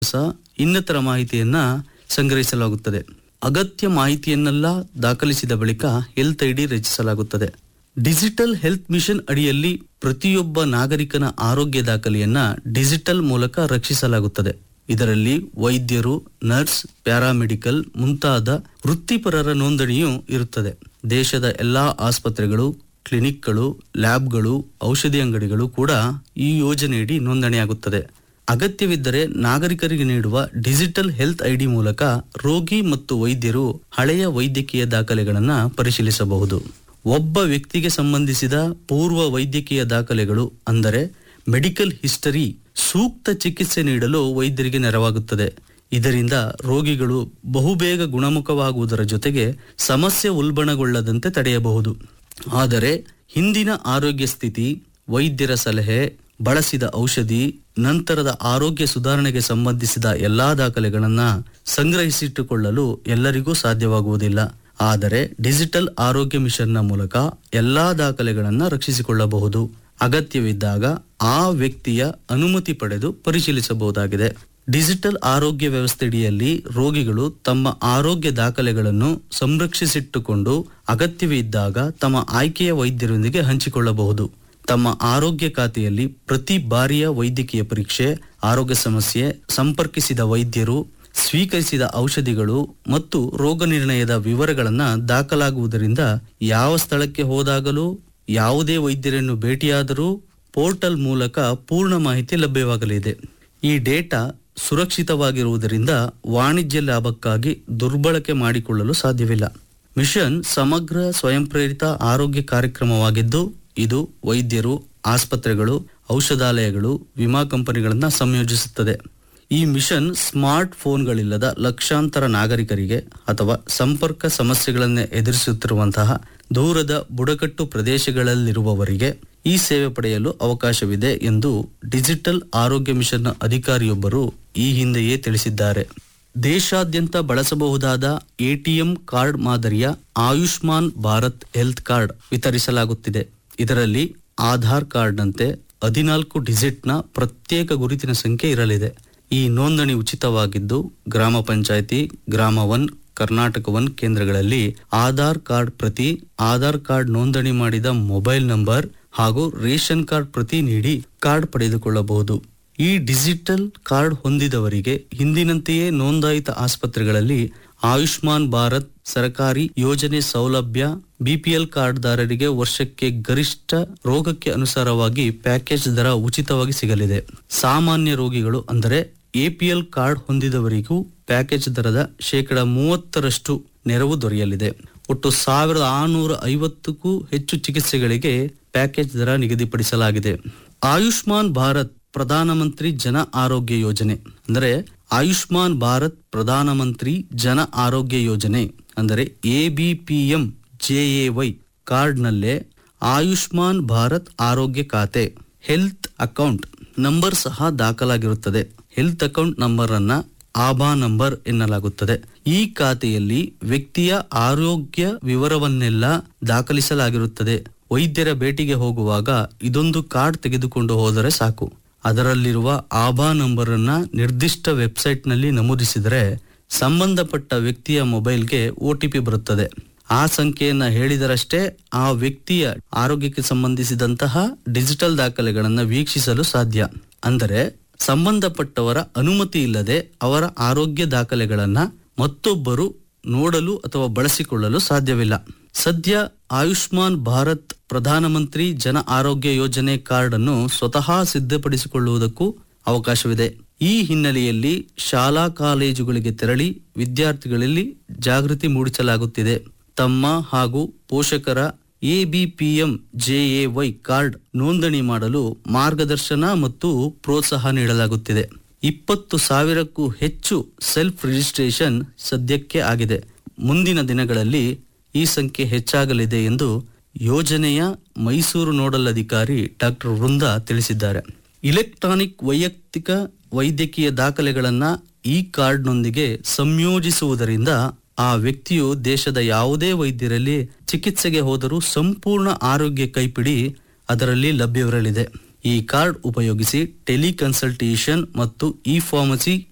ವಿಳಾಸ ಇನ್ನಿತರ ಮಾಹಿತಿಯನ್ನ ಸಂಗ್ರಹಿಸಲಾಗುತ್ತದೆ ಅಗತ್ಯ ಮಾಹಿತಿಯನ್ನೆಲ್ಲ ದಾಖಲಿಸಿದ ಬಳಿಕ ಹೆಲ್ತ್ ಐಡಿ ರಚಿಸಲಾಗುತ್ತದೆ ಡಿಜಿಟಲ್ ಹೆಲ್ತ್ ಮಿಷನ್ ಅಡಿಯಲ್ಲಿ ಪ್ರತಿಯೊಬ್ಬ ನಾಗರಿಕನ ಆರೋಗ್ಯ ದಾಖಲೆಯನ್ನ ಡಿಜಿಟಲ್ ಮೂಲಕ ರಕ್ಷಿಸಲಾಗುತ್ತದೆ ಇದರಲ್ಲಿ ವೈದ್ಯರು ನರ್ಸ್ ಪ್ಯಾರಾಮೆಡಿಕಲ್ ಮುಂತಾದ ವೃತ್ತಿಪರರ ನೋಂದಣಿಯೂ ಇರುತ್ತದೆ ದೇಶದ ಎಲ್ಲಾ ಆಸ್ಪತ್ರೆಗಳು ಕ್ಲಿನಿಕ್ಗಳು ಲ್ಯಾಬ್ಗಳು ಔಷಧಿ ಅಂಗಡಿಗಳು ಕೂಡ ಈ ಯೋಜನೆಯಡಿ ನೋಂದಣಿಯಾಗುತ್ತದೆ ಅಗತ್ಯವಿದ್ದರೆ ನಾಗರಿಕರಿಗೆ ನೀಡುವ ಡಿಜಿಟಲ್ ಹೆಲ್ತ್ ಐಡಿ ಮೂಲಕ ರೋಗಿ ಮತ್ತು ವೈದ್ಯರು ಹಳೆಯ ವೈದ್ಯಕೀಯ ದಾಖಲೆಗಳನ್ನು ಪರಿಶೀಲಿಸಬಹುದು ಒಬ್ಬ ವ್ಯಕ್ತಿಗೆ ಸಂಬಂಧಿಸಿದ ಪೂರ್ವ ವೈದ್ಯಕೀಯ ದಾಖಲೆಗಳು ಅಂದರೆ ಮೆಡಿಕಲ್ ಹಿಸ್ಟರಿ ಸೂಕ್ತ ಚಿಕಿತ್ಸೆ ನೀಡಲು ವೈದ್ಯರಿಗೆ ನೆರವಾಗುತ್ತದೆ ಇದರಿಂದ ರೋಗಿಗಳು ಬಹುಬೇಗ ಗುಣಮುಖವಾಗುವುದರ ಜೊತೆಗೆ ಸಮಸ್ಯೆ ಉಲ್ಬಣಗೊಳ್ಳದಂತೆ ತಡೆಯಬಹುದು ಆದರೆ ಹಿಂದಿನ ಆರೋಗ್ಯ ಸ್ಥಿತಿ ವೈದ್ಯರ ಸಲಹೆ ಬಳಸಿದ ಔಷಧಿ ನಂತರದ ಆರೋಗ್ಯ ಸುಧಾರಣೆಗೆ ಸಂಬಂಧಿಸಿದ ಎಲ್ಲಾ ದಾಖಲೆಗಳನ್ನ ಸಂಗ್ರಹಿಸಿಟ್ಟುಕೊಳ್ಳಲು ಎಲ್ಲರಿಗೂ ಸಾಧ್ಯವಾಗುವುದಿಲ್ಲ ಆದರೆ ಡಿಜಿಟಲ್ ಆರೋಗ್ಯ ಮಿಷನ್ನ ಮೂಲಕ ಎಲ್ಲಾ ದಾಖಲೆಗಳನ್ನ ರಕ್ಷಿಸಿಕೊಳ್ಳಬಹುದು ಅಗತ್ಯವಿದ್ದಾಗ ಆ ವ್ಯಕ್ತಿಯ ಅನುಮತಿ ಪಡೆದು ಪರಿಶೀಲಿಸಬಹುದಾಗಿದೆ ಡಿಜಿಟಲ್ ಆರೋಗ್ಯ ವ್ಯವಸ್ಥೆಯಡಿಯಲ್ಲಿ ರೋಗಿಗಳು ತಮ್ಮ ಆರೋಗ್ಯ ದಾಖಲೆಗಳನ್ನು ಸಂರಕ್ಷಿಸಿಟ್ಟುಕೊಂಡು ಅಗತ್ಯವಿದ್ದಾಗ ತಮ್ಮ ಆಯ್ಕೆಯ ವೈದ್ಯರೊಂದಿಗೆ ಹಂಚಿಕೊಳ್ಳಬಹುದು ತಮ್ಮ ಆರೋಗ್ಯ ಖಾತೆಯಲ್ಲಿ ಪ್ರತಿ ಬಾರಿಯ ವೈದ್ಯಕೀಯ ಪರೀಕ್ಷೆ ಆರೋಗ್ಯ ಸಮಸ್ಯೆ ಸಂಪರ್ಕಿಸಿದ ವೈದ್ಯರು ಸ್ವೀಕರಿಸಿದ ಔಷಧಿಗಳು ಮತ್ತು ರೋಗ ನಿರ್ಣಯದ ವಿವರಗಳನ್ನ ದಾಖಲಾಗುವುದರಿಂದ ಯಾವ ಸ್ಥಳಕ್ಕೆ ಹೋದಾಗಲೂ ಯಾವುದೇ ವೈದ್ಯರನ್ನು ಭೇಟಿಯಾದರೂ ಪೋರ್ಟಲ್ ಮೂಲಕ ಪೂರ್ಣ ಮಾಹಿತಿ ಲಭ್ಯವಾಗಲಿದೆ ಈ ಡೇಟಾ ಸುರಕ್ಷಿತವಾಗಿರುವುದರಿಂದ ವಾಣಿಜ್ಯ ಲಾಭಕ್ಕಾಗಿ ದುರ್ಬಳಕೆ ಮಾಡಿಕೊಳ್ಳಲು ಸಾಧ್ಯವಿಲ್ಲ ಮಿಷನ್ ಸಮಗ್ರ ಸ್ವಯಂ ಪ್ರೇರಿತ ಆರೋಗ್ಯ ಕಾರ್ಯಕ್ರಮವಾಗಿದ್ದು ಇದು ವೈದ್ಯರು ಆಸ್ಪತ್ರೆಗಳು ಔಷಧಾಲಯಗಳು ವಿಮಾ ಕಂಪನಿಗಳನ್ನ ಸಂಯೋಜಿಸುತ್ತದೆ ಈ ಮಿಷನ್ ಸ್ಮಾರ್ಟ್ ಫೋನ್ಗಳಿಲ್ಲದ ಲಕ್ಷಾಂತರ ನಾಗರಿಕರಿಗೆ ಅಥವಾ ಸಂಪರ್ಕ ಸಮಸ್ಯೆಗಳನ್ನು ಎದುರಿಸುತ್ತಿರುವಂತಹ ದೂರದ ಬುಡಕಟ್ಟು ಪ್ರದೇಶಗಳಲ್ಲಿರುವವರಿಗೆ ಈ ಸೇವೆ ಪಡೆಯಲು ಅವಕಾಶವಿದೆ ಎಂದು ಡಿಜಿಟಲ್ ಆರೋಗ್ಯ ಮಿಷನ್ನ ಅಧಿಕಾರಿಯೊಬ್ಬರು ಈ ಹಿಂದೆಯೇ ತಿಳಿಸಿದ್ದಾರೆ ದೇಶಾದ್ಯಂತ ಬಳಸಬಹುದಾದ ಎಟಿಎಂ ಕಾರ್ಡ್ ಮಾದರಿಯ ಆಯುಷ್ಮಾನ್ ಭಾರತ್ ಹೆಲ್ತ್ ಕಾರ್ಡ್ ವಿತರಿಸಲಾಗುತ್ತಿದೆ ಇದರಲ್ಲಿ ಆಧಾರ್ ಕಾರ್ಡ್ನಂತೆ ಹದಿನಾಲ್ಕು ಡಿಜಿಟ್ನ ಪ್ರತ್ಯೇಕ ಗುರುತಿನ ಸಂಖ್ಯೆ ಇರಲಿದೆ ಈ ನೋಂದಣಿ ಉಚಿತವಾಗಿದ್ದು ಗ್ರಾಮ ಪಂಚಾಯಿತಿ ಗ್ರಾಮ ಒನ್ ಕರ್ನಾಟಕ ಒನ್ ಕೇಂದ್ರಗಳಲ್ಲಿ ಆಧಾರ್ ಕಾರ್ಡ್ ಪ್ರತಿ ಆಧಾರ್ ಕಾರ್ಡ್ ನೋಂದಣಿ ಮಾಡಿದ ಮೊಬೈಲ್ ನಂಬರ್ ಹಾಗೂ ರೇಷನ್ ಕಾರ್ಡ್ ಪ್ರತಿ ನೀಡಿ ಕಾರ್ಡ್ ಪಡೆದುಕೊಳ್ಳಬಹುದು ಈ ಡಿಜಿಟಲ್ ಕಾರ್ಡ್ ಹೊಂದಿದವರಿಗೆ ಹಿಂದಿನಂತೆಯೇ ನೋಂದಾಯಿತ ಆಸ್ಪತ್ರೆಗಳಲ್ಲಿ ಆಯುಷ್ಮಾನ್ ಭಾರತ್ ಸರ್ಕಾರಿ ಯೋಜನೆ ಸೌಲಭ್ಯ ಬಿಪಿಎಲ್ ಕಾರ್ಡ್ದಾರರಿಗೆ ವರ್ಷಕ್ಕೆ ಗರಿಷ್ಠ ರೋಗಕ್ಕೆ ಅನುಸಾರವಾಗಿ ಪ್ಯಾಕೇಜ್ ದರ ಉಚಿತವಾಗಿ ಸಿಗಲಿದೆ ಸಾಮಾನ್ಯ ರೋಗಿಗಳು ಅಂದರೆ ಎಪಿಎಲ್ ಕಾರ್ಡ್ ಹೊಂದಿದವರಿಗೂ ಪ್ಯಾಕೇಜ್ ದರದ ಶೇಕಡ ಮೂವತ್ತರಷ್ಟು ನೆರವು ದೊರೆಯಲಿದೆ ಒಟ್ಟು ಸಾವಿರದ ಆರುನೂರ ಐವತ್ತಕ್ಕೂ ಹೆಚ್ಚು ಚಿಕಿತ್ಸೆಗಳಿಗೆ ಪ್ಯಾಕೇಜ್ ದರ ನಿಗದಿಪಡಿಸಲಾಗಿದೆ ಆಯುಷ್ಮಾನ್ ಭಾರತ್ ಪ್ರಧಾನಮಂತ್ರಿ ಜನ ಆರೋಗ್ಯ ಯೋಜನೆ ಅಂದರೆ ಆಯುಷ್ಮಾನ್ ಭಾರತ್ ಪ್ರಧಾನಮಂತ್ರಿ ಜನ ಆರೋಗ್ಯ ಯೋಜನೆ ಅಂದರೆ ಎಬಿಪಿಎಂ ಜೆಎವೈ ಕಾರ್ಡ್ನಲ್ಲೇ ಆಯುಷ್ಮಾನ್ ಭಾರತ್ ಆರೋಗ್ಯ ಖಾತೆ ಹೆಲ್ತ್ ಅಕೌಂಟ್ ನಂಬರ್ ಸಹ ದಾಖಲಾಗಿರುತ್ತದೆ ಹೆಲ್ತ್ ಅಕೌಂಟ್ ನಂಬರ್ ಅನ್ನ ಆಭಾ ನಂಬರ್ ಎನ್ನಲಾಗುತ್ತದೆ ಈ ಖಾತೆಯಲ್ಲಿ ವ್ಯಕ್ತಿಯ ಆರೋಗ್ಯ ವಿವರವನ್ನೆಲ್ಲ ದಾಖಲಿಸಲಾಗಿರುತ್ತದೆ ವೈದ್ಯರ ಭೇಟಿಗೆ ಹೋಗುವಾಗ ಇದೊಂದು ಕಾರ್ಡ್ ತೆಗೆದುಕೊಂಡು ಹೋದರೆ ಸಾಕು ಅದರಲ್ಲಿರುವ ಆಭಾ ನಂಬರ್ ಅನ್ನ ನಿರ್ದಿಷ್ಟ ವೆಬ್ಸೈಟ್ನಲ್ಲಿ ನಮೂದಿಸಿದರೆ ಸಂಬಂಧಪಟ್ಟ ವ್ಯಕ್ತಿಯ ಮೊಬೈಲ್ಗೆ ಒಟಿಪಿ ಬರುತ್ತದೆ ಆ ಸಂಖ್ಯೆಯನ್ನ ಹೇಳಿದರಷ್ಟೇ ಆ ವ್ಯಕ್ತಿಯ ಆರೋಗ್ಯಕ್ಕೆ ಸಂಬಂಧಿಸಿದಂತಹ ಡಿಜಿಟಲ್ ದಾಖಲೆಗಳನ್ನು ವೀಕ್ಷಿಸಲು ಸಾಧ್ಯ ಅಂದರೆ ಸಂಬಂಧಪಟ್ಟವರ ಅನುಮತಿ ಇಲ್ಲದೆ ಅವರ ಆರೋಗ್ಯ ದಾಖಲೆಗಳನ್ನ ಮತ್ತೊಬ್ಬರು ನೋಡಲು ಅಥವಾ ಬಳಸಿಕೊಳ್ಳಲು ಸಾಧ್ಯವಿಲ್ಲ ಸದ್ಯ ಆಯುಷ್ಮಾನ್ ಭಾರತ್ ಪ್ರಧಾನಮಂತ್ರಿ ಜನ ಆರೋಗ್ಯ ಯೋಜನೆ ಕಾರ್ಡ್ ಅನ್ನು ಸ್ವತಃ ಸಿದ್ಧಪಡಿಸಿಕೊಳ್ಳುವುದಕ್ಕೂ ಅವಕಾಶವಿದೆ ಈ ಹಿನ್ನೆಲೆಯಲ್ಲಿ ಶಾಲಾ ಕಾಲೇಜುಗಳಿಗೆ ತೆರಳಿ ವಿದ್ಯಾರ್ಥಿಗಳಲ್ಲಿ ಜಾಗೃತಿ ಮೂಡಿಸಲಾಗುತ್ತಿದೆ ತಮ್ಮ ಹಾಗೂ ಪೋಷಕರ ಎಬಿಪಿಎಂ ಜೆಎವೈ ಕಾರ್ಡ್ ನೋಂದಣಿ ಮಾಡಲು ಮಾರ್ಗದರ್ಶನ ಮತ್ತು ಪ್ರೋತ್ಸಾಹ ನೀಡಲಾಗುತ್ತಿದೆ ಇಪ್ಪತ್ತು ಸಾವಿರಕ್ಕೂ ಹೆಚ್ಚು ಸೆಲ್ಫ್ ರಿಜಿಸ್ಟ್ರೇಷನ್ ಸದ್ಯಕ್ಕೆ ಆಗಿದೆ ಮುಂದಿನ ದಿನಗಳಲ್ಲಿ ಈ ಸಂಖ್ಯೆ ಹೆಚ್ಚಾಗಲಿದೆ ಎಂದು ಯೋಜನೆಯ ಮೈಸೂರು ನೋಡಲ್ ಅಧಿಕಾರಿ ಡಾಕ್ಟರ್ ವೃಂದಾ ತಿಳಿಸಿದ್ದಾರೆ ಇಲೆಕ್ಟ್ರಾನಿಕ್ ವೈಯಕ್ತಿಕ ವೈದ್ಯಕೀಯ ದಾಖಲೆಗಳನ್ನ ಈ ಕಾರ್ಡ್ನೊಂದಿಗೆ ಸಂಯೋಜಿಸುವುದರಿಂದ ಆ ವ್ಯಕ್ತಿಯು ದೇಶದ ಯಾವುದೇ ವೈದ್ಯರಲ್ಲಿ ಚಿಕಿತ್ಸೆಗೆ ಹೋದರೂ ಸಂಪೂರ್ಣ ಆರೋಗ್ಯ ಕೈಪಿಡಿ ಅದರಲ್ಲಿ ಲಭ್ಯವಿರಲಿದೆ ಈ ಕಾರ್ಡ್ ಉಪಯೋಗಿಸಿ ಟೆಲಿಕನ್ಸಲ್ಟೇಷನ್ ಮತ್ತು ಇ ಫಾರ್ಮಸಿ